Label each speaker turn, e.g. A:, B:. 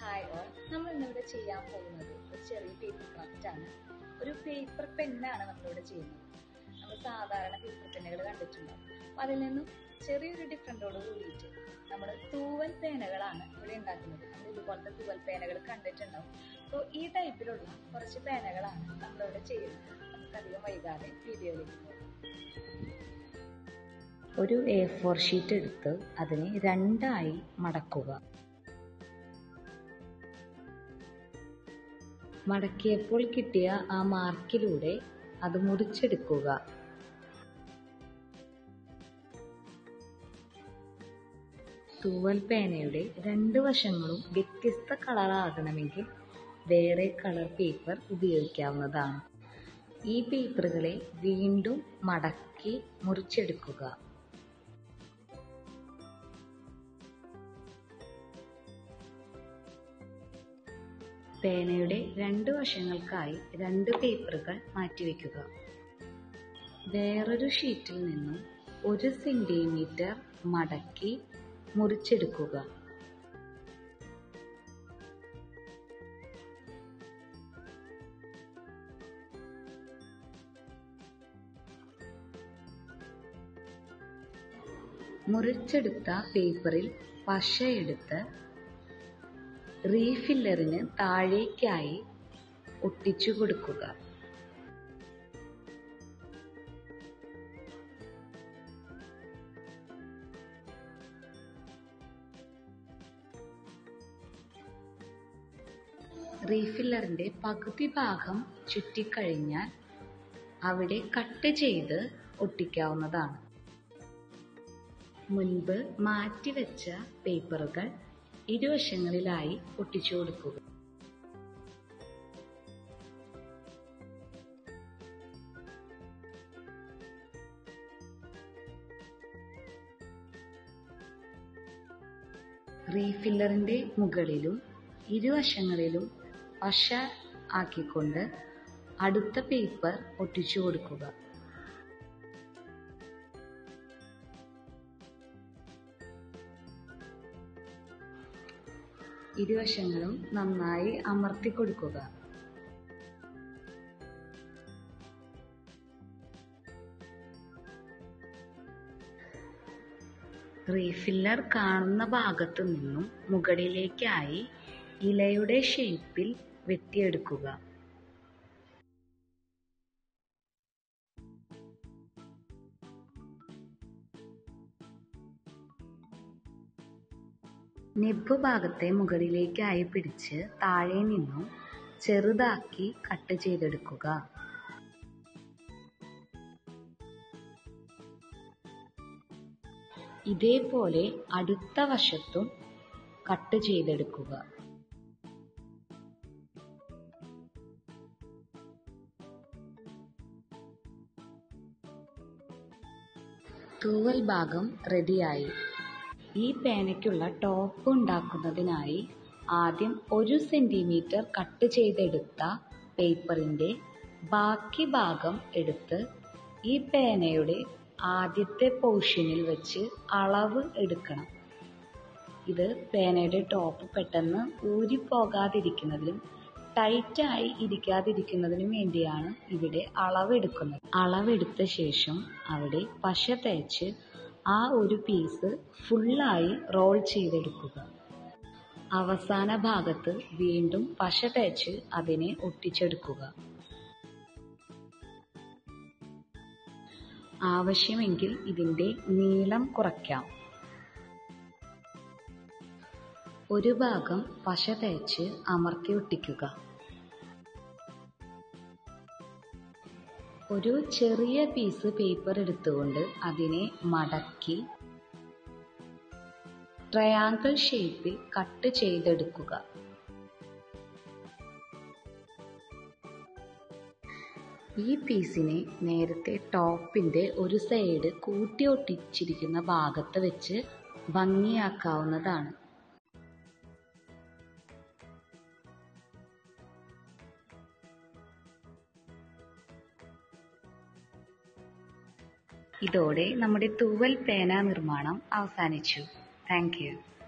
A: hi all നമ്മൾ ഇന്നിവിടെ ചെയ്യാൻ പോകുന്നത് ഒരു ചെറിയ പേപ്പർ ക്രാഫ്റ്റ് ആണ് ഒരു പേപ്പർ പെന്നാണ് നമ്മളിവിടെ ചെയ്യുന്നത് നമ്മൾ സാധാരണ പേപ്പർ പെന്നുകൾ കണ്ടിട്ടുണ്ടാവും അപ്പോൾ അതിൽ നിന്നും ചെറിയൊരു ഡിഫറൻറ്റോട് കൂടിയിട്ട് നമ്മൾ തൂവൽ പേനകളാണ് ഇവിടെ ഉണ്ടാക്കുന്നത് നമ്മൾ ഇതുപോലത്തെ തൂവൽ പേനകൾ കണ്ടിട്ടുണ്ടാവും അപ്പോൾ ഈ ടൈപ്പിലുള്ള കുറച്ച് പേനകളാണ് നമ്മളിവിടെ ചെയ്യുന്നത് നമുക്ക് അധികം വൈകാതെ വീഡിയോയിലേക്ക് പോകാം ഒരു എ ഫോർ ഷീറ്റ് എടുത്ത് അതിനെ രണ്ടായി മടക്കുക മടക്കിയപ്പോൾ കിട്ടിയ ആ മാർക്കിലൂടെ അത് മുറിച്ചെടുക്കുക തൂവൽ പേനയുടെ രണ്ട് വശങ്ങളും വ്യത്യസ്ത കളറാകണമെങ്കിൽ വേറെ കളർ പേപ്പർ ഉപയോഗിക്കാവുന്നതാണ് ഈ പേപ്പറുകളെ വീണ്ടും മടക്കി മുറിച്ചെടുക്കുക പേനയുടെ രണ്ട് വശങ്ങൾക്കായി രണ്ട് പേപ്പറുകൾ മാറ്റിവെക്കുക വേറൊരു ഷീറ്റിൽ നിന്നും ഒരു സെന്റിമീറ്റർ മടക്കി മുറിച്ചെടുക്കുക മുറിച്ചെടുത്ത പേപ്പറിൽ പശയെടുത്ത് റീഫില്ലറിന് താഴേക്കായി ഒട്ടിച്ചു കൊടുക്കുക റീഫില്ലറിന്റെ പകുതി ഭാഗം ചുറ്റിക്കഴിഞ്ഞാൽ അവിടെ കട്ട് ചെയ്ത് ഒട്ടിക്കാവുന്നതാണ് മുൻപ് മാറ്റിവെച്ച പേപ്പറുകൾ ഇരുവശങ്ങളിലായി ഒട്ടിച്ചു കൊടുക്കുക റീഫില്ലറിന്റെ മുകളിലും ഇരുവശങ്ങളിലും പശ ആക്കിക്കൊണ്ട് അടുത്ത പേപ്പർ ഒട്ടിച്ചു കൊടുക്കുക ഇരുവശങ്ങളും നന്നായി അമർത്തി കൊടുക്കുക റീഫില്ലർ കാണുന്ന ഭാഗത്തു നിന്നും മുകളിലേക്കായി ഇലയുടെ ഷേപ്പിൽ വെട്ടിയെടുക്കുക നെബ് ഭാഗത്തെ മുകളിലേക്കായി പിടിച്ച് താഴെ നിന്നും ചെറുതാക്കി കട്ട് ചെയ്തെടുക്കുക ഇതേപോലെ അടുത്ത വശത്തും കട്ട് ചെയ്തെടുക്കുക തൂവൽ ഭാഗം റെഡിയായി ഈ പേനയ്ക്കുള്ള ടോപ്പ് ഉണ്ടാക്കുന്നതിനായി ആദ്യം ഒരു സെൻറ്റിമീറ്റർ കട്ട് ചെയ്തെടുത്ത പേപ്പറിൻ്റെ ബാക്കി ഭാഗം എടുത്ത് ഈ പേനയുടെ ആദ്യത്തെ പോർഷനിൽ വെച്ച് അളവ് എടുക്കണം ഇത് പേനയുടെ ടോപ്പ് പെട്ടെന്ന് ഊരിപ്പോകാതിരിക്കുന്നതിനും ടൈറ്റായി ഇരിക്കാതിരിക്കുന്നതിനും വേണ്ടിയാണ് ഇവിടെ അളവെടുക്കുന്നത് അളവെടുത്ത ശേഷം അവിടെ പശ തേച്ച് ആ ഒരു പീസ് ഫുള്ളായി റോൾ ചെയ്തെടുക്കുക അവസാന ഭാഗത്ത് വീണ്ടും പശ തേച്ച് അതിനെ ഒട്ടിച്ചെടുക്കുക ആവശ്യമെങ്കിൽ ഇതിൻ്റെ നീളം കുറയ്ക്കാം ഒരു ഭാഗം പശ തേച്ച് അമർത്തി ഒട്ടിക്കുക ഒരു ചെറിയ പീസ് പേപ്പർ എടുത്തുകൊണ്ട് അതിനെ മടക്കി ട്രയാങ്കിൾ ഷേപ്പിൽ കട്ട് ചെയ്തെടുക്കുക ഈ പീസിനെ നേരത്തെ ടോപ്പിന്റെ ഒരു സൈഡ് കൂട്ടി ഒട്ടിച്ചിരിക്കുന്ന ഭാഗത്ത് വെച്ച് ഭംഗിയാക്കാവുന്നതാണ് ഇതോടെ നമ്മുടെ തൂവൽ പേന നിർമ്മാണം അവസാനിച്ചു താങ്ക് യു